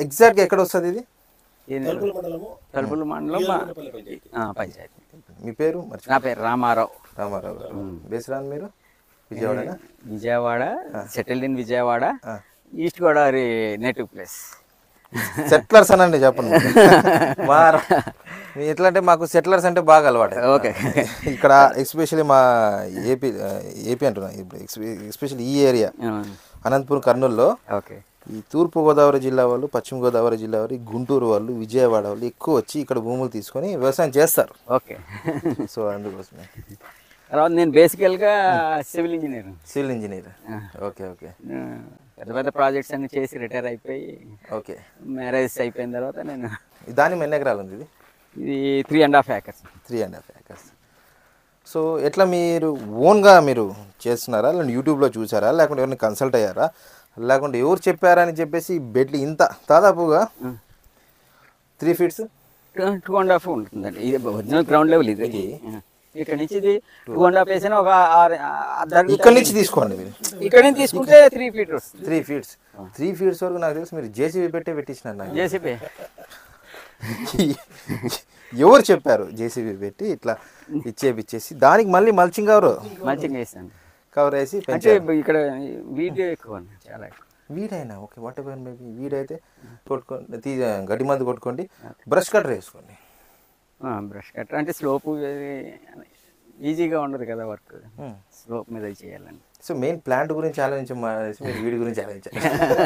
ఎగ్జాక్ట్గా ఎక్కడ వస్తుంది ఇది ఏంది? తలుపుల మండలం మా- ఆ, పంచాయతీ మీ పేరు మర్చి నా పేరు రామారావు రామారావు గారు బేసిరాన్ మీరు విజయవాడనా Vijayawada settled in Vijayawada east Godavari native place settlers అనండి చెప్పండి మా మీ ఎట్లా అంటే మాకు సెటిలర్స్ అంటే బాగా అలవాటు ఓకే ఇక్కడ ఎస్పెషల్లీ మా ఏపీ ఏపీ అంటున్నా ఎస్పెషల్లీ ఈ ఏరియా అనంతపురం కర్నూలులో ఓకే ఈ తూర్పు గోదావరి జిల్లా వాళ్ళు పశ్చిమ గోదావరి జిల్లా వాళ్ళు ఈ గుంటూరు వాళ్ళు విజయవాడ వాళ్ళు ఎక్కువ వచ్చి ఇక్కడ భూములు తీసుకొని వ్యవసాయం చేస్తారు ఓకే సో అందుకోసమే తర్వాత నేను బేసికల్గా civil engineer civil engineer okay okay పెద్ద పెద్ద ప్రాజెక్ట్స్ అన్ని చేసి రిటైర్ అయిపోయి ఓకే మ్యారేజ్ అయిపోయిన తర్వాత నేను దాని ఎన్ని ఎకరాలు ఉంది ఇది ఇది three and half acres three and half acres so ఎట్లా మీరు ఓన్గా మీరు చేస్తున్నారా లేదంటే యూట్యూబ్లో చూసారా లేకుంటే ఎవరిని కన్సల్ట్ అయ్యారా లేకుంటే ఎవరు చెప్పారా అని చెప్పేసి బెడ్లు ఇంత దాదాపుగా three feets two and half ఉంటుందండి ఇది ఒరిజినల్ గ్రౌండ్ లెవెల్ ఇది ఇక్కడ నుంచి ఇది టూ అండ్ హాఫ్ వేసిన ఒక ఆరు అర్ధ ఇక్కడి నుంచి తీసుకోండి మీరు ఇక్కడ నుంచి తీసుకుంటే త్రీ ఫీట్ వస్తుంది త్రీ ఫీట్స్ త్రీ ఫీట్స్ వరకు నాకు తెలిసి మీరు జేసీబీ పెట్టే పెట్టించినారు నాకు జేసీబీ ఎవరు చెప్పారు జేసీబీ పెట్టి ఇట్లా ఇచ్చేపిచ్చేసి దానికి మళ్ళీ మల్చింగ్ కవర్ మంచిగా వేసాను కవర్ వేసి అంటే పెంచారు ఇక్కడ వీడియో ఎక్కువ అండి, చాలా ఎక్కువ వీడైనా ఓకే వాట్ ఎవర్ మేబీ వీడైతే కొట్టుకోండి తీ గడ్డి మందు కొట్టుకోండి బ్రష్ కట్టర్ వేసుకోండి బ్రష్ కట్టర్ అంటే స్లోప్ ఈజీగా ఉండదు కదా వర్క్ Hmm. స్లోప్ మీద చేయాలని సో మెయిన్ ప్లాంట్ గురించి ఆలోచించి మానేసి మీరు వీడి గురించి ఆలోచించాలి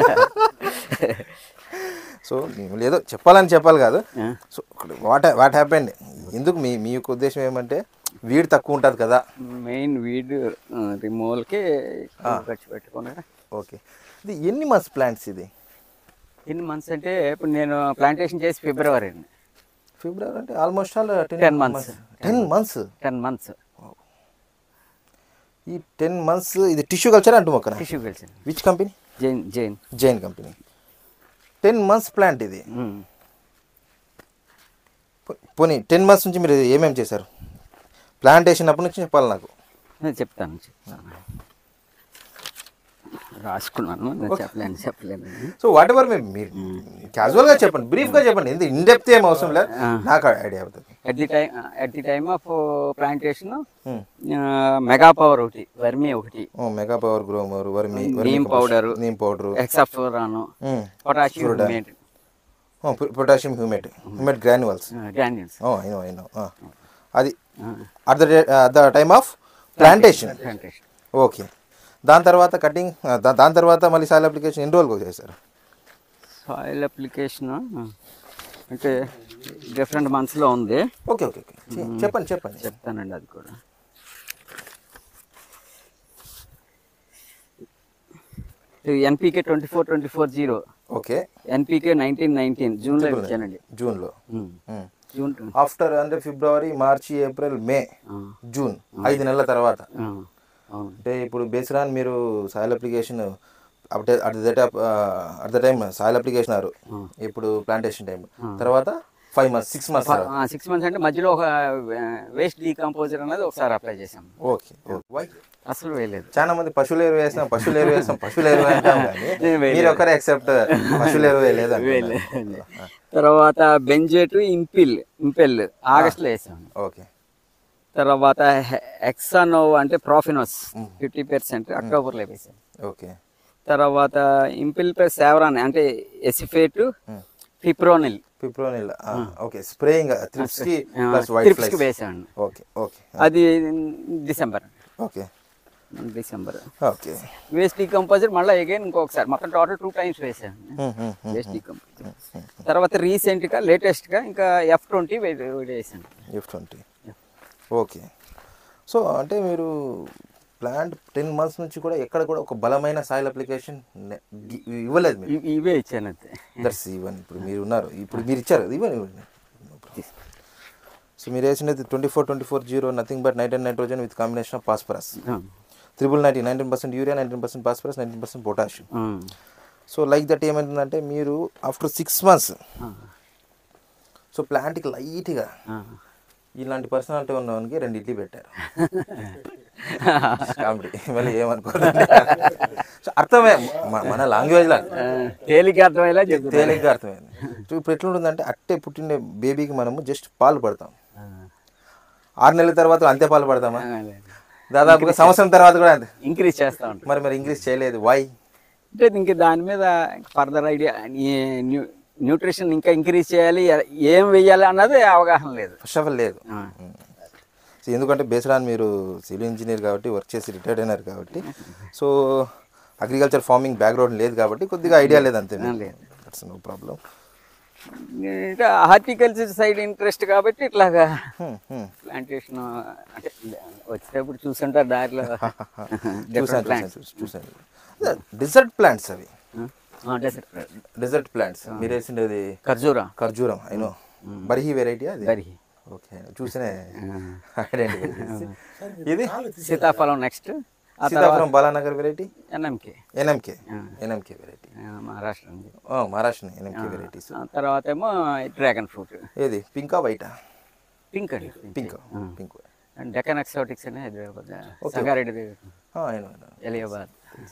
సో మేము ఏదో చెప్పాలని చెప్పాలి కాదు Yeah. So what what happened ఎందుకు మీ మీ యొక్క ఉద్దేశం ఏమంటే వీడు తక్కువ ఉంటుంది కదా మెయిన్ వీడ్ రిమూవల్కి ఖర్చు పెట్టుకున్నా ఓకే ఇది ఎన్ని మంత్స్ ప్లాంట్స్ ఇది ఎన్ని మంత్స్ అంటే ఇప్పుడు నేను ప్లాంటేషన్ చేసి ఫిబ్రవరి ఫిబ్రవరి అంటే almost all 10 months. Ten months ten months ఈ టెన్ మంత్స్ ఇది టిష్యూ కల్చర్ అంటు మొక్కన టిష్యూ కలిసి which company Jain Jain Jain company ten months plant ఇది మ్మ్. పో- పోనీ టెన్ మంత్స్ నుంచి మీరు ఏమేమి చేశారు ప్లాంటేషన్ అప్పటి నుంచి చెప్పాలి నాకు నేను చెప్తాను చెప్తాను రాసుకున్నాను నేను చెప్పలేను చెప్పలేను సో వాట్ ఎవర్ మీరు మీరు క్యాజువల్గా చెప్పండి బ్రీఫ్గా చెప్పండి ఎందుకు ఇన్ డెప్త్ ఏం అవసరం లేదు నాకు ఐడియా అవుతుంది at the time at the time of plantation mega power ఒకటి వర్మీ ఒకటి ఓ mega power Gromor vermi neem powder neem powder ఎక్సఫ్లోరాను potassium potassium humate humate granules granules ఓ అయినో అయినో అది at the at the time of plantation plantation okay దాని తర్వాత కటింగ్ దాని తర్వాత మళ్ళీ సాయిల్ అప్లికేషన్ ఎన్ని రోజులకు చేశారు సాయిల్ అప్లికేషన్ అంటే డిఫరెంట్ మంత్స్లో ఉంది ఓకే ఓకే ఓకే చెప్పండి చెప్పండి చెప్తానండి అది కూడా NPK twenty four twenty four zero okay NPK nineteen nineteen జూన్లో ఇచ్చానండి జూన్లో జూన్ ఆఫ్టర్ అంటే ఫిబ్రవరి మార్చి ఏప్రిల్ మే జూన్ ఐదు నెలల తర్వాత అవును అంటే ఇప్పుడు బేస్రాన్ మీరు సాయిల్ అప్లికేషన్ అప్డే at the at the time soil application ఆరు ఇప్పుడు ప్లాంటేషన్ టైం తర్వాత five months six months six months అంటే మధ్యలో ఒక వేస్ట్ డీకంపోజర్ అనేది ఒకసారి అప్లై చేసాం ఓకే ఓకే అసలు వేయలేదు చాలా మంది పశువుల ఎరువు వేస్తాం పశువుల ఎరువు వేస్తాం పశువుల ఎరువు అంటాం కానీ నేను వేయలేదు. మీరు ఒకరే యాక్సెప్ట్ పశువుల ఎరువు వేయలేదు అంటున్నారు. తర్వాత బెంజెట్ ఇంపిల్ ఇంపెల్ ఆగస్ట్లో వేసాం ఓకే తర్వాత ఎక్సానో అంటే ప్రాఫినోస్ ఫిఫ్టీ పర్సెంట్ అక్టోబర్లో వేసాం ఓకే తర్వాత ఇంపిల్ ప్లస్ సేవరాన్ అంటే acephate fipronil fipronil okay spraying thrips కి ప్లస్ వైట్ కి ఫ్లైస్ వేసాను ఓకే ఓకే అది December okay December okay waste decomposer మళ్ళీ అగైన్ ఇంకొకసారి మొత్తం టోటల్ టూ టైమ్స్ వేసాను వేస్ట్ డీకంపోజర్ తర్వాత రీసెంట్గా లేటెస్ట్గా ఇంకా ఎఫ్ ట్వంటీ వేసాను ఎఫ్ ట్వంటీ ఓకే సో అంటే మీరు ప్లాంట్ టెన్ మంత్స్ నుంచి కూడా ఎక్కడ కూడా ఒక బలమైన సాయిల్ అప్లికేషన్ ఇవ్వలేదు మీరు ఇ- ఇవే ఇచ్చాను అంతే దట్స్ ఈవెన్ ఇప్పుడు మీరు ఉన్నారు ఇప్పుడు మీరు ఇచ్చారు కదా ఇవ్వని ఇవ్వండి సో మీరు వేసినది twenty four twenty four zero nothing but nineteen nitrogen with combination of phosphorus triple ninety nineteen percent urea nineteen percent phosphorus nineteen percent potassium so like that ఏమైందంటే మీరు ఆఫ్టర్ సిక్స్ మంత్స్ సో ప్లాంట్కి లైట్గా ఇలాంటి personality ఉన్నవానికి రెండు ఇడ్లీ పెట్టారు comedy మళ్ళీ ఏమనుకోరు so అర్థమే మ- మన లాంగ్వేజ్లో ఆ, తేలిక అర్థమయ్యేలా చెప్తారు తేలిగ్గా అర్థమైంది సో ఇప్పుడు ఎట్లుంటుందంటే అట్టే పుట్టిన బేబీకి మనము జస్ట్ పాలు పడతాం ఆరు నెలల తర్వాత అంతే పాలు పడతామా దాదాపుగా సంవత్సరం తర్వాత కూడా అంతే ఇంక్రీజ్ చేస్తూ ఉంటాం మరి మరి ఇంగ్లీష్ చేయలేదు వై అంటే ఇంక దాని మీద ఫర్దర్ ఐడియా న్యూట్రిషన్ ఇంకా ఇంక్రీజ్ చేయాలి ఎ- ఏం వెయ్యాలి అన్నది అవగాహన లేదు ఫస్ట్ ఆఫ్ ఆల్ లేదు ఆ. సో ఎందుకంటే బేస్డ్ మీరు సివిల్ ఇంజనీర్ కాబట్టి వర్క్ చేసి రిటైర్డ్ అయినారు కాబట్టి సో అగ్రికల్చర్ ఫార్మింగ్ బ్యాక్గ్రౌండ్ లేదు కాబట్టి కొద్దిగా ఐడియా లేదు అంతే లేదు. దట్స్ నో ప్రాబ్లం ఇంకా హార్టికల్చర్ సైడ్ ఇంట్రెస్ట్ కాబట్టి ఇట్లాగా ప్లాంటేషన్ అంటే వచ్చేటప్పుడు చూస్తుంటారు దారిలో చూసాను డిఫరెంట్ ప్లాంట్స్ చూసాను చూసాను డిజర్ట్ ప్లాంట్స్ అవి డెసర్ట్ డిజర్ట్ ప్లాంట్స్ మీరు వేసిండేది ఖర్జూరా ఖర్జూరం అయినో బర్హి వెరైటీ అది బరిహి ఓకే చూసినే ఐడెంటిఫై చేసి ఇది సీతాఫలం నెక్స్ట్ ఆ తర్వాత Sitapuram Balanagar variety NMK NMK NMK variety Maharashtra నుంచి మహారాష్ట్ర ఎన్ఎంకే వెరైటీస్ ఆ తర్వాత ఏమో డ్రాగన్ ఫ్రూట్ ఏది పింకా వైటా పింక్ అండి pink pink and Deccan exotics అని హైదరాబాద్ సంగారెడ్డి దగ్గర అయినా ఎలియాబాద్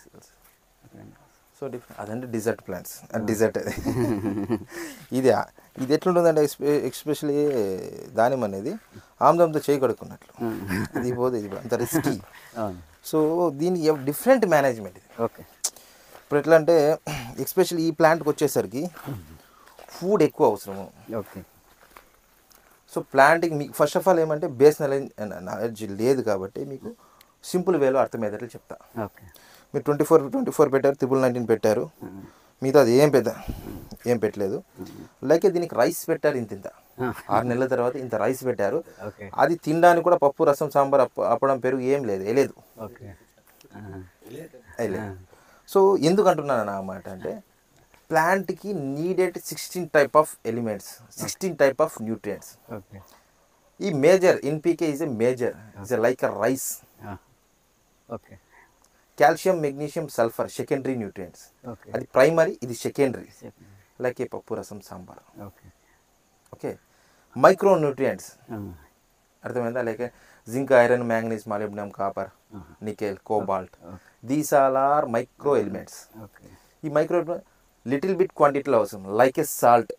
సో డిఫరెంట్ అదంటే డిజర్ట్ ప్లాంట్స్ డిజర్ట్ అది ఇది ఇది ఎట్లుంటుందంటే ఎక్స్పెషలీ దానిమ్మ అనేది ఆమ్దంతో చేయి కడుక్కున్నట్లు ఇది పోదు ఇది అంత రిస్కీ అవును సో దీని డిఫరెంట్ మేనేజ్మెంట్ ఇది ఓకే ఇప్పుడు ఎట్లా అంటే ఎక్స్పెషల్లీ ఈ ప్లాంట్కి వచ్చేసరికి ఫుడ్ ఎక్కువ అవసరము ఓకే సో ప్లాంట్కి మీకు ఫస్ట్ ఆఫ్ ఆల్ ఏమంటే బేస్ నాలెడ్జ్ నాలెడ్జ్ లేదు కాబట్టి మీకు సింపుల్ వేలో అర్థమయ్యేటట్లు చెప్తా ఓకే మీరు ట్వంటీ ఫోర్ ట్వంటీ ఫోర్ పెట్టారు త్రిబుల్ నైన్టీన్ పెట్టారు మీతో అది ఏం పెద్ద ఏం పెట్టలేదు లైక్ దీనికి రైస్ పెట్టారు ఇంత ఇంత ఆరు నెలల తర్వాత ఇంత రైస్ పెట్టారు ఓకే అది తినడానికి కూడా పప్పు రసం సాంబార్ అప్ప అప్పడం పెరుగు ఏం లేదు ఏ లేదు ఓకే ఏ లేదు సో ఎందుకు అంటున్నాను నా మాట అంటే ప్లాంట్కి needed sixteen type of elements sixteen type of nutrients okay ఈ major NPK is a major is a like a rice okay calcium magnesium sulphur secondary nutrients okay అది ప్రైమరీ ఇది secondary like a pappu rasam sambar okay okay micro nutrients అర్థమైందా like zinc iron manganese molybdenum copper nickel cobalt these all are micro elements okay ఈ micro little bit క్వాంటిటీలో అవసరం like a salt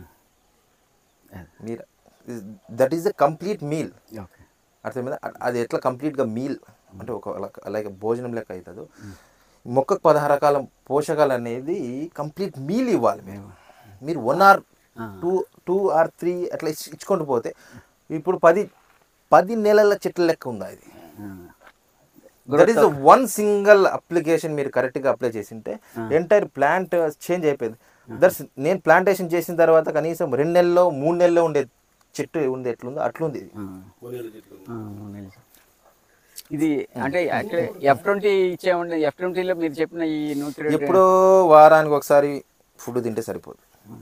మీరు that is the complete meal okay అర్థమైందా అ- అది ఎట్లా కంప్లీట్గా మీల్ అంటే ఒక లైక్ భోజనం లెక్క అవుతుందో మొక్కకు పదహారు రకాల పోషకాలు అనేది కంప్లీట్ మీల్ ఇవ్వాలి మీరు మీరు one or two two or three అట్లా ఇచ్చి- ఇచ్చుకుంటూ పోతే ఇప్పుడు పది పది నెలల చెట్ల లెక్క ఉందా ఇది that is one single application మీరు కరెక్ట్గా అప్లై చేసింటే ఎంటైర్ ప్లాంట్ చేంజ్ అయిపోయింది దట్స్ నేను ప్లాంటేషన్ చేసిన తర్వాత కనీసం రెండు నెలల్లో మూడు నెలల్లో ఉండే చెట్టు ఉండే ఎట్లుందో అట్లుంది ఇది ఇది అంటే యాక్చువల్లీ ఎఫ్ ట్వంటీ ఇచ్చేమండి ఎఫ్ ట్వంటీలో మీరు చెప్పిన ఈ న్యూట్రియం ఎప్పుడో వారానికి ఒకసారి ఫుడ్ తింటే సరిపోదు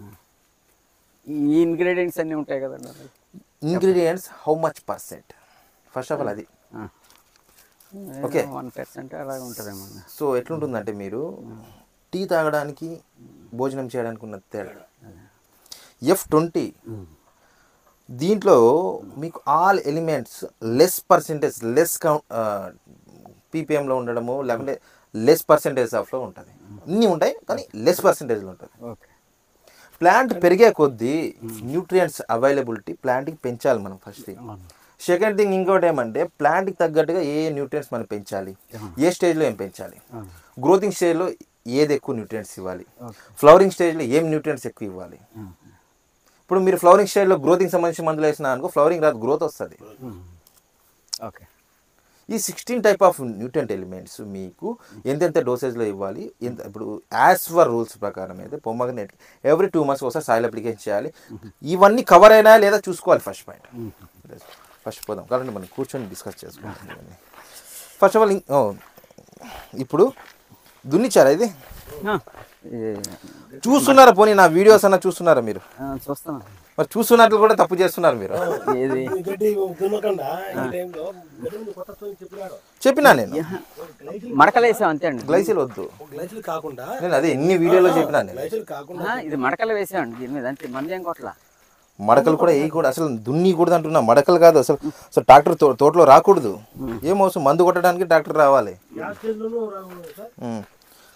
ఈ ఇంగ్రీడియంట్స్ అన్నీ ఉంటాయి కదండి అందులో. Ingredients how much percent first of all అది ఆ. ఓకే. వన్ పర్సెంట్ అలాగే ఉంటుందేమో సో ఎట్లుంటుందంటే మీరు టీ తాగడానికి భోజనం చేయడానికి ఉన్న తేడా ఎఫ్ ట్వంటీ దీంట్లో మీకు all elements less percentage less count పీపీఎంలో ఉండడము లేకుంటే లెస్ పర్సెంటేజ్ ఆఫ్లో ఉంటుంది అన్నీ ఉంటాయి కానీ లెస్ పర్సెంటేజ్లో ఉంటుంది ఓకే ప్లాంట్ పెరిగే కొద్దీ న్యూట్రియంట్స్ అవైలబిలిటీ ప్లాంట్కి పెంచాలి మనం ఫస్ట్ థింగ్ సెకండ్ థింగ్ ఇంకోటి ఏమంటే ప్లాంట్కి తగ్గట్టుగా ఏ న్యూట్రియంట్స్ మనం పెంచాలి ఏ స్టేజ్లో ఏం పెంచాలి గ్రోతింగ్ స్టేజ్లో ఏది ఎక్కువ న్యూట్రియంట్స్ ఇవ్వాలి ఫ్లవరింగ్ స్టేజ్లో ఏం న్యూట్రియంట్స్ ఎక్కువ ఇవ్వాలి ఇప్పుడు మీరు ఫ్లవరింగ్ స్టేజ్లో గ్రోతింగ్ సంబంధించిన మందులు వేసినా అనుకో ఫ్లవరింగ్ రాదు గ్రోత్ వస్తుంది ఓకే ఈ sixteen type of nutrient elements మీకు ఎంతెంత డోసేజ్లో ఇవ్వాలి ఎంత ఇప్పుడు యాజ్ ఫర్ రూల్స్ ప్రకారం అయితే పొమ్మగనేట్ ఎవ్రీ టూ మంత్స్ ఒకసారి సాయిల్ అప్లికేషన్ చేయాలి ఇవన్నీ కవర్ అయినా లేదా చూసుకోవాలి ఫస్ట్ పాయింట్ ఫస్ట్ పోదాం కాబట్టి మనం కూర్చొని డిస్కస్ చేసుకుంటాం ఇవన్నీ ఫస్ట్ ఆఫ్ ఆల్ ఇప్పుడు దున్నిచ్చారా ఇది చూస్తున్నారా పోనీ నా వీడియోస్ అన్న చూస్తున్నారా మీరు చూస్తాను మరి చూస్తున్నట్లు కూడా తప్పు చేస్తున్నారు మీరు ఏది గడ్డి దున్నకుండా ఈ టైంలో గడ్డి కొత్త చెప్పినాడు చెప్పినా నేను మడకలు వేసాం అంతే అండి గ్లైసిల్ వద్దు గ్లైసులు కాకుండా నేను అదే ఎన్ని వీడియోలో చెప్పినా నేను గ్లైసులు కాకుండా ఆ, ఇది మడకలు వేసామండి దీని మీద అంతే మంది ఏం కొట్ల మడకలు కూడా వేయకూడదు అసలు దున్నికూడదు అంటున్నా మడకలు కాదు అసలు అసలు ట్రాక్టర్ తో- తోటలో రాకూడదు ఏం అవసరం మందు కొట్టడానికి ట్రాక్టర్ రావాలి గ్యాస్ స్టేజ్లోనూ రాకూడదు సార్ ఉమ్.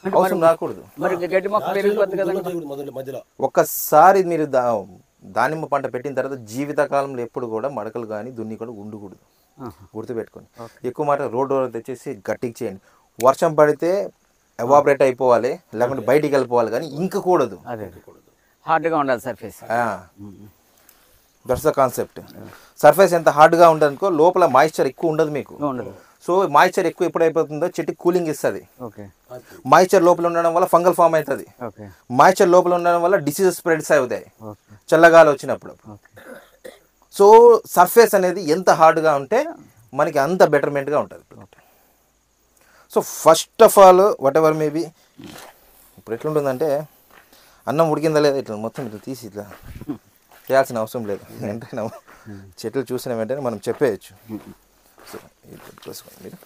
అవసరం రాకూడదు మరి ఇంకా గడ్డి మొక్క పెరిగిపోద్ది కదండి దున్నపోయి మొదలు మధ్యలో ఒక్కసారి మీరు దా దానిమ్మ పంట పెట్టిన తర్వాత జీవితకాలంలో ఎప్పుడు కూడా మడకలు కానీ దున్ని కూడా ఉండకూడదు ఆహా. గుర్తుపెట్టుకోండి ఎక్కువ మాట రోడ్ రోడ్ తెచ్చేసి గట్టికి చేయండి వర్షం పడితే ఎవాపరేట్ అయిపోవాలి లేకుంటే బయటికి వెళ్ళిపోవాలి కానీ ఇంకకూడదు అదే హార్డ్గా ఉండాలి surface that's the concept surface ఎంత హార్డ్గా ఉండదనుకో లోపల మాయిశ్చర్ ఎక్కువ ఉండదు మీకు ఉండదు సో మాయిశ్చర్ ఎక్కువ ఎప్పుడైపోతుందో చెట్టు కూలింగ్ ఇస్తుంది ఓకే మాయిశ్చర్ లోపల ఉండడం వల్ల ఫంగల్ ఫామ్ అవుతుంది ఓకే మాయిశ్చర్ లోపల ఉండడం వల్ల డిసీజెస్ స్ప్రెడ్స్ అవుతాయి ఓకే చల్లగాలి వచ్చినప్పుడు ఓకే సో సర్ఫేస్ అనేది ఎంత హార్డ్గా ఉంటే మనకి అంత బెటర్మెంట్గా ఉంటుంది so first of all whatever maybe ఇప్పుడు ఎట్లుంటుందంటే అన్నం ఉడికిందా లేదా ఇట్లా మొత్తం ఇట్లా తీసి ఇట్లా చేయాల్సిన అవసరం లేదు వెంటనే చెట్లు చూసిన వెంటనే మనం చెప్పేయచ్చు సో ఇప్పుడు చూసుకోండి మీరు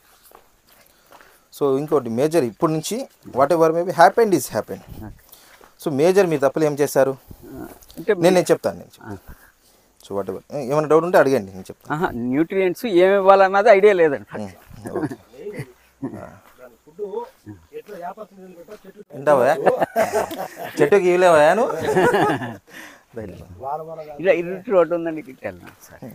సో ఇంకోటి మేజర్ ఇప్పటి నుంచి whatever maybe happened is happened so major మీ తప్పులు ఏం చేశారు అంటే నేను నేను చెప్తాను నేను చెప్తాను. సో వాట్ ఎవర్ ఏమైనా డౌట్ ఉంటే అడగండి నేను చెప్తాను న్యూట్రియంట్స్ ఏమి ఇవ్వాలన్నది ఐడియా లేదండి ఓకే దాని ఫుడ్ ఎట్లా వ్యాపారం పెట్టా చెట్టు వింటావా చెట్టుకి ఇవ్వలేవా నువ్వు రైట్. వారం వారం ఇలా ఇరుటి రోడ్డు ఉందండి ఇక్కడికి వెళ్ళినా సరే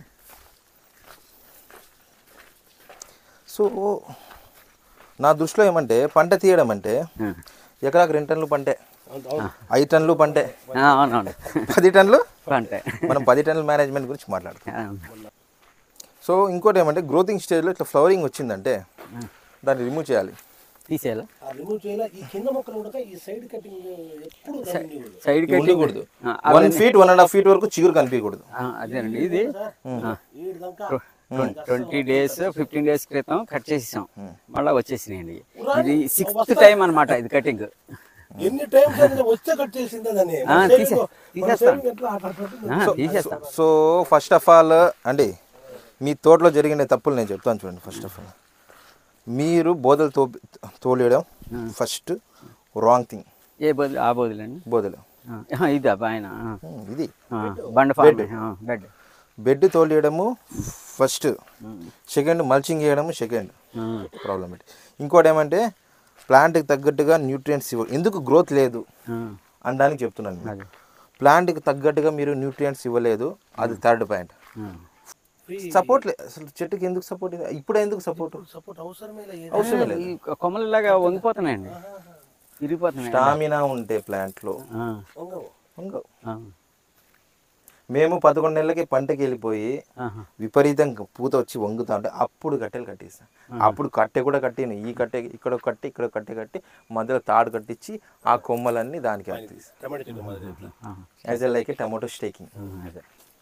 సో నా దృష్టిలో ఏమంటే పంట తీయడం అంటే ఎకరాకు రెండు టన్నులు పంటే అవును, అవును. ఐదు టన్నులు పంటే ఆ, అవునవును పది టన్నులు అంటే మనం పది టన్నుల మేనేజ్మెంట్ గురించి మాట్లాడుతాం సో ఇంకోటి ఏమంటే గ్రోతింగ్ స్టేజ్లో ఇట్లా ఫ్లవరింగ్ వచ్చిందంటే దాన్ని రిమూవ్ చేయాలి తీసేయాలా ఆ రిమూవ్ చేయాలి ఈ కింద మొక్కలు కూడా ఈ సైడ్ కటింగ్ ఎప్పుడు దాన్ని ఉండకూడదు. సైడ్ కట్టి ఉండకూడదు one feet one and half feet వరకు చిగురు కనిపించకూడదు అదేనండి ఇది ఈడు దాకా ట్వంటీ డేస్ ఫిఫ్టీన్ డేస్ క్రితం కట్ చేసేసాం మళ్ళీ వచ్చేసినాయండి ఇది సిక్స్త్ టైం అన్నమాట ఇది కటింగ్ ఎన్ని టైమ్స్ అనేది వస్తే కట్ చేసిందా దాన్ని ఆ, మన తీసే- saving- మన తీసేస్తాం. saving ఎట్లా అట్లా పెట్టింది. తీసేస్తాం సో ఫస్ట్ ఆఫ్ ఆల్ అండి మీ తోటలో జరిగిన తప్పులు నేను చెప్తాను చూడండి ఫస్ట్ ఆఫ్ ఆల్ మీరు బోధలు తో తోలేయడం ఫస్ట్ రాంగ్ థింగ్ ఏ బదులు ఆ బదులండి బోధలు ఇది ఆయన ఉమ్, ఇది బండ ఫార్మ్ బెడ్ బెడ్ తోలేయడము ఫస్ట్ సెకండ్ మల్చింగ్ చేయడము సెకండ్ ప్రాబ్లం ఏంటి ఇంకోటి ఏమంటే ప్లాంట్కి తగ్గట్టుగా న్యూట్రియంట్స్ ఇవ్వ ఎందుకు గ్రోత్ లేదు అనడానికి చెప్తున్నాను నేను. ప్లాంట్కి తగ్గట్టుగా మీరు న్యూట్రియంట్స్ ఇవ్వలేదు అది థర్డ్ పాయింట్ సపోర్ట్ లేదు అసలు చెట్టుకి ఎందుకు సపోర్ట్ ఇప్పుడు ఎందుకు సపోర్ట్ సపోర్ట్ అవసరమే లేదు. అవసరం లేదు ఈ కొమ్మలు ఇలాగా వంగిపోతున్నాయండి విరిగిపోతున్నాయి స్టామినా ఉంటే ప్లాంట్లో ఆ, వంగవు. వంగవు. ఆ, మేము పదకొండు నెలలకి పంటకి వెళ్ళిపోయి ఆహా. విపరీతంగా పూత వచ్చి వంగుతా ఉంటే అప్పుడు కట్టెలు కట్టిస్తాం అప్పుడు కట్టె కూడా కట్టిను ఈ కట్టె ఇక్కడ ఒక కట్టె ఇక్కడ ఒక కట్టె కట్టి మధ్యలో తాడు కట్టించి ఆ కొమ్మలన్నీ దానికి అట్టిస్తాం టమాటా చెట్టు మాదిరి ఇట్లా. ఆ, as a like tomato staking ఆ, అదే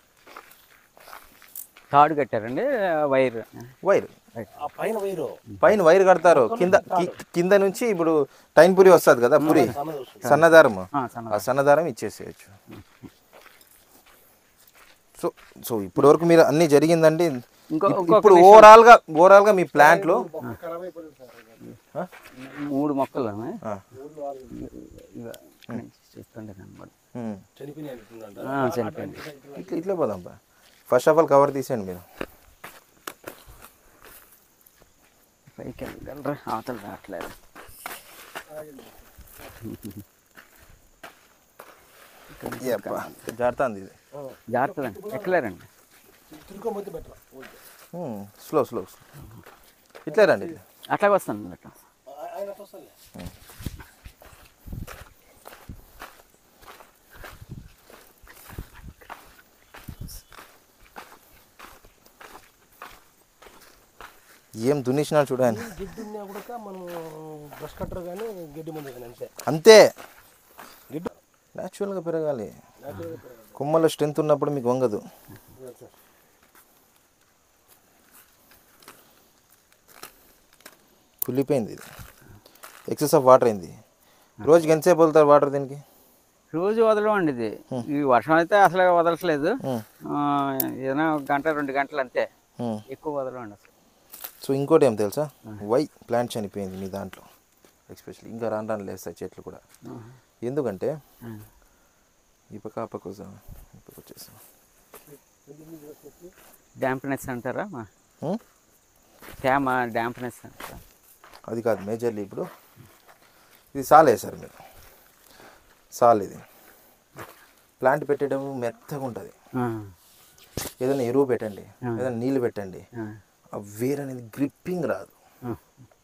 తాడు కట్టారండి వైర్ వైర్ ఆ పైన వైరు పైన వైర్ కడతారు కింద కి- కింద నుంచి ఇప్పుడు టైన్ పురి వస్తుంది కదా పురి సన్నది వస్తుంది. సన్నదారం ఆ, సన్న ఆ సన్నదారం ఇచ్చేసేయచ్చు సో సో ఇప్పటి వరకు మీరు అన్ని జరిగిందండి ఇంకో- ఇప్- ఇంకొక ఇప్పుడు ఓవరాల్ గా ఓవరాల్ గా మీ ప్లాంట్ లో ఖరాబ్ అయిపోయింది సార్. మూడు మొక్కలు ఆ, చూస్తుండే కనబడు ఉమ్. చనిపోయినాయి అంటున్నాడు. చనిపోయింది ఇట్లా ఇట్లా పోదాం బా ఫస్ట్ ఆఫ్ ఆల్ కవర్ తీసేయండి మీరు పైకి వెళ్ళగలరా అవతల రావట్లేదు జారుతుంది ఇది జాగ్రత్తదండి ఎక్కలేరండి తిరుకోకపోతే బెటర్ స్లో స్లో స్లో ఇట్లే రండి ఇట్లా అట్లాగే వస్తాను అట్లా ఆయన వస్తాలే ఏం దున్నేసినాడు చూడండి గిడ్డి ఉన్నా కూడా మనం బ్రష్ కట్టర్ కానీ గడ్డి మందు కానీ అంతే అంతే గిడ్డ న్యాచురల్గా పెరగాలి కొమ్మలో స్ట్రెంత్ ఉన్నప్పుడు మీకు వంగదు కుళ్ళిపోయింది ఇది ఎక్సెస్ ఆఫ్ వాటర్ అయింది రోజుకి ఎంతసేపు వదులుతారు వాటర్ దీనికి రోజు వదలమండి ఇది ఈ వర్షం అయితే అసలు వదలట్లేదు Hmm. ఆ, ఏదైనా ఒక గంట రెండు గంటలు అంతే Hmm. ఎక్కువ వదలమండి అసలు సో ఇంకోటి ఏం తెలుసా వై ప్లాంట్ చనిపోయింది మీ దాంట్లో ఎక్స్పెషల్లీ ఇంకా రాను రాను లేస్తాయి చెట్లు కూడా ఎందుకంటే Hmm. ఈ పక్క ఆ పక్క వస్తా- ఈ పక్క వచ్చేసాం డాంప్నెస్ అంటారా మా Hmm? తేమ డాంప్నెస్ అంటారా అది కాదు మేజర్లీ ఇప్పుడు ఇది సాల్ వేసారు మీరు సాల్ ఇది ప్లాంట్ పెట్టేటప్పుడు మెత్తగా ఉంటుంది ఆ, ఏదైనా ఎరువు పెట్టండి ఏదైనా నీళ్ళు పెట్టండి ఆ, ఆ వేర్ అనేది గ్రిప్పింగ్ రాదు ఆ.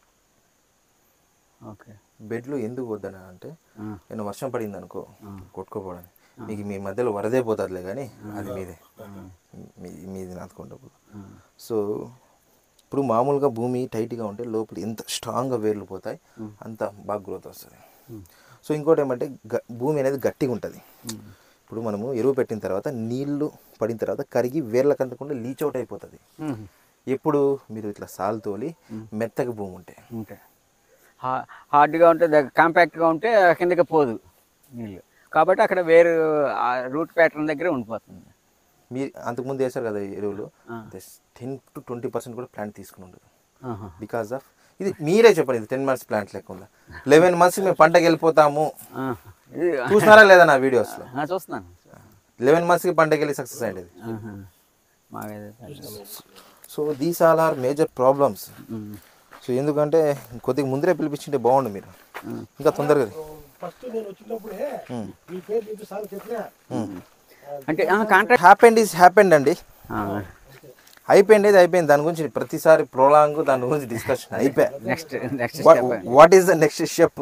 ఓకే బెడ్లు ఎందుకు వద్దన అంటే ఆ, నేను వర్షం పడింది అనుకో కొట్టుకోపోవడానికి మీకు మీ మధ్యలో వరదే పోతుందిలే కానీ అది మీదే మీ మీది నాటుకుంటప్పుడు సో ఇప్పుడు మామూలుగా భూమి టైట్గా ఉంటే లోపల ఎంత స్ట్రాంగ్గా వేర్లు పోతాయి అంత బాగా గ్రోత్ వస్తుంది సో ఇంకోటి ఏమంటే గ- భూమి అనేది గట్టిగా ఉంటుంది ఇప్పుడు మనము ఎరువు పెట్టిన తర్వాత నీళ్లు పడిన తర్వాత కరిగి వేర్లకు అందకుండా లీచ్ అవుట్ అయిపోతుంది ఉమ్, ఎప్పుడు మీరు ఇట్లా సాల్ తోలి మెత్తగా భూమి ఉంటే ఓకే హా- హార్డ్గా ఉంటే దగ్గ- కాంపాక్ట్గా ఉంటే కిందకి పోదు నీళ్ళు కాబట్టి అక్కడ వేరు ఆ రూట్ ప్యాటర్న్ దగ్గర ఉండిపోతుంది మీరు అంతకుముందు వేశారు కదా ఈ ఎరువులు ఆ. టెన్ టు ట్వంటీ పర్సెంట్ కూడా ప్లాంట్ తీసుకుని ఉండదు ఆహా. బికాస్ ఆఫ్ ఇది మీరే చెప్పండి ఇది టెన్ మంత్స్ ప్లాంట్ లెక్క ఉందా లెవెన్ మంత్స్ మేము పంటకి వెళ్ళిపోతాము ఆ, ఇది చూసినారా లేదా నా వీడియోస్లో ఆ, చూస్తున్నాను లెవెన్ మంత్స్కి పంటకి వెళ్ళి సక్సెస్ అయ్యేది ఆహా. మాకైతే so these all are major problems um, so ఎందుకంటే కొద్దిగా ముందరే పిలిపించింటే బాగుండు మీరు ఇంకా తొందరగా ఫస్ట్ నేను వచ్చినప్పుడే మీ పేరు చెప్పి సార్ చెప్పినా అంటే కాంట్రాక్ట్ హ్యాపెండ్ ఈజ్ హ్యాపెండ్ అండి అయిపోయింది ఇది అయిపోయింది దాని గురించి ప్రతిసారి ప్రోలాంగ్ దాని గురించి డిస్కషన్ అయిపోయా next next what is the next step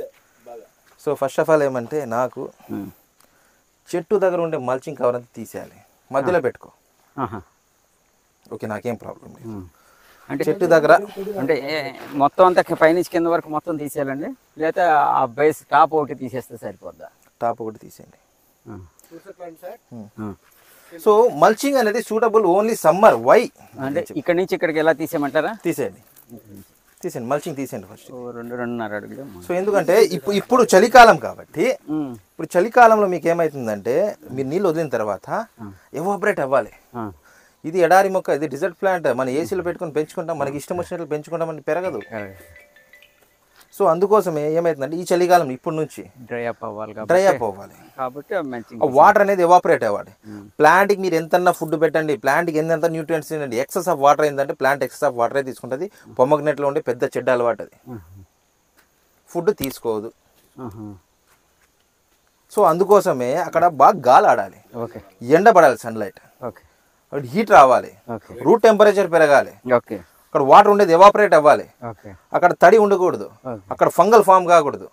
so first of all ఏమంటే నాకు చెట్టు దగ్గర ఉండే మల్చింగ్ కవర్ అంతా తీసేయాలి మధ్యలో పెట్టుకో ఓకే నాకేం ప్రాబ్లం లేదు అంటే చెట్టు దగ్గర అంటే ఏ- మొత్తం అంతా పైనుంచి కింద వరకు మొత్తం తీసేయాలండి లేదా ఆ బేస్ టాప్ ఒకటి తీసేస్తే సరిపోద్దా టాప్ ఒకటి తీసేయండి ఆ. సార్ ఆ. సో మల్చింగ్ అనేది సూటబుల్ ఓన్లీ సమ్మర్ వై అంటే ఇక్కడి నుంచి ఇక్కడికి ఎలా తీసేయమంటారా తీసేయండి తీసేయండి మల్చింగ్ తీసేయండి ఫస్ట్ ఓ రెండు రెండున్నర అడుగులు సో ఎందుకంటే ఇప్పుడు ఇప్పుడు చలికాలం కాబట్టి ఉమ్. ఇప్పుడు చలికాలంలో మీకు ఏమవుతుందంటే మీరు నీళ్ళు వదిలిన తర్వాత ఎవాపరేట్ అవ్వాలి ఆ. ఇది ఎడారి మొక్క ఇది డిజర్ట్ ప్లాంట్ మన ఏసీలో పెట్టుకొని పెంచుకుంటాం మనకి ఇష్టం వచ్చినట్లు పెంచుకుంటాం అని పెరగదు సో అందుకోసమే ఏమవుతుందంటే ఈ చలికాలం ఇప్పటి నుంచి డ్రై అప్ అవ్వాలి కాబట్టి డ్రై అప్ అవ్వాలి కాబట్టి మంచి ఆ వాటర్ అనేది ఎవాపరేట్ అవ్వాలి ప్లాంట్కి మీరు ఎంతన్నా ఫుడ్ పెట్టండి ప్లాంట్కి ఎంత న్యూట్రియంట్స్ తినండి ఎక్సెస్ ఆఫ్ వాటర్ ఏంటంటే ప్లాంట్ ఎక్సెస్ ఆఫ్ వాటరే తీసుకుంటుంది పొమ్మగ్నెట్లో ఉండే పెద్ద చెడ్డ అలవాటు అది ఫుడ్ తీసుకోదు సో అందుకోసమే అక్కడ బాగా గాలి ఆడాలి ఓకే ఎండ పడాలి సన్లైట్ ఓకే హీట్ రావాలి ఓకే రూట్ టెంపరేచర్ పెరగాలి ఓకే అక్కడ వాటర్ ఉండేది ఎవాపరేట్ అవ్వాలి ఓకే అక్కడ తడి ఉండకూడదు Okay. అక్కడ ఫంగల్ ఫామ్ కాకూడదు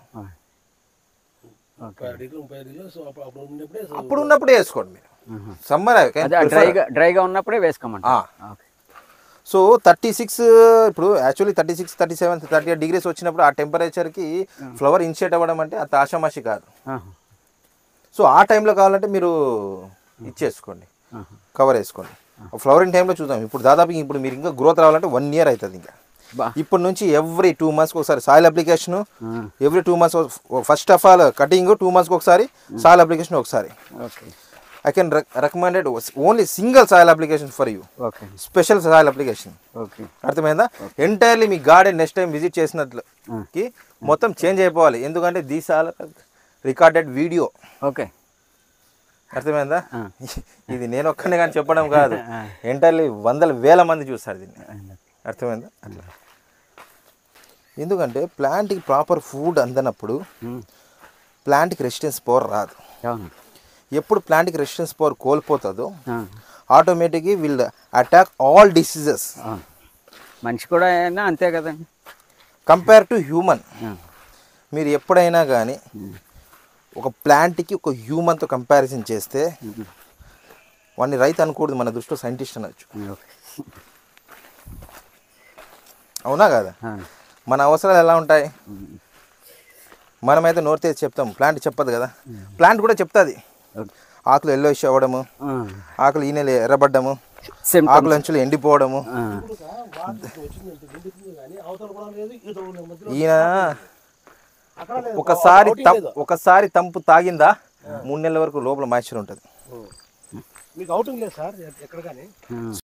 ఓకే డిగ్రీ ముప్పై డిగ్రీ సో అప్పుడు అప్పుడు ఉన్నప్పుడే సో అప్పుడు ఉన్నప్పుడే వేసుకోండి మీరు సమ్మర్ అదే డ్రైగా డ్రైగా ఉన్నప్పుడే వేసుకోమంట ఆ. ఓకే సో థర్టీ సిక్స్ ఇప్పుడు actually thirty six thirty seven thirty eight degrees వచ్చినప్పుడు ఆ టెంపరేచర్కి ఫ్లవర్ ఇన్షియేట్ అవ్వడం అంటే అంత ఆషామాషి కాదు ఆహా. సో ఆ టైంలో కావాలంటే మీరు ఇచ్చేసుకోండి ఆహా. కవర్ వేసుకోండి ఫ్లవరింగ్ టైంలో చూద్దాం ఇప్పుడు దాదాపు ఇప్పుడు మీరు ఇంకా గ్రోత్ రావాలంటే వన్ ఇయర్ అవుతుంది ఇంకా బా ఇప్పటి నుంచి ఎవ్రీ టూ మంత్స్కి ఒకసారి సాయిల్ అప్లికేషన్ ఆ. Every two months first of all cutting two మంత్స్కి ఒకసారి సాయిల్ అప్లికేషన్ ఒకసారి okay I can recommended only single soil application for you okay special soil application okay అర్థమైందా ఎంటైర్లీ మీ గార్డెన్ నెక్స్ట్ టైం విజిట్ చేసినట్లకి మొత్తం change అయిపోవాలి ఎందుకంటే these all recorded video okay అర్థమైందా ఆ. ఇది నేను ఒక్కనే కానీ చెప్పడం కాదు ఎంటైర్లీ వందల వేల మంది చూస్తారు దీన్ని అర్థమైందా అట్లా ఎందుకంటే ప్లాంట్కి ప్రాపర్ ఫుడ్ అందనప్పుడు ఉమ్. ప్లాంట్కి రెసిస్టెన్స్ పవర్ రాదు అవును ఎప్పుడు ప్లాంట్కి రెసిస్టెన్స్ పవర్ కోల్పోతుందో ఆ. ఆటోమేటిక్గా విల్ అటాక్ ఆల్ డిసీజెస్ అవును మనిషి కూడా అయినా అంతే కదండి కంపేర్ టు హ్యూమన్ ఆ. మీరు ఎప్పుడైనా కానీ ఒక ప్లాంట్కి ఒక హ్యూమన్తో కంపారిజన్ చేస్తే వాడిని రైతు అనకూడదు మన దృష్టిలో సైంటిస్ట్ అనొచ్చు ఓకే అవునా కదా అవును. మన అవసరాలు ఎలా ఉంటాయి మనమైతే నోరు తెచ్చి చెప్తాం ప్లాంట్ చెప్పదు కదా ప్లాంట్ కూడా చెప్తుంది ఓకే ఆకులు ఎల్లో అవ్వడము ఆ. ఆకులు ఈ నెల ఎర్రబడ్డము Symptoms. ఆకుల అంచులు ఎండిపోవడము ఆ. వాటర్ వచ్చిందంటే నిండుతుంది కానీ అవతల కూడా లేదు ఇవతల కూడా లేదు. మధ్యలో ఈయన అక్కడ లేదు ఒకసారి outing తం- లేదు. ఒకసారి తంపు తాగిందా మూడు నెలల వరకు లోపల మాయిశ్చర్ ఉంటుంది మీకు అవుటింగ్ లేదు సార్ ఎక్కడ కానీ ఆ.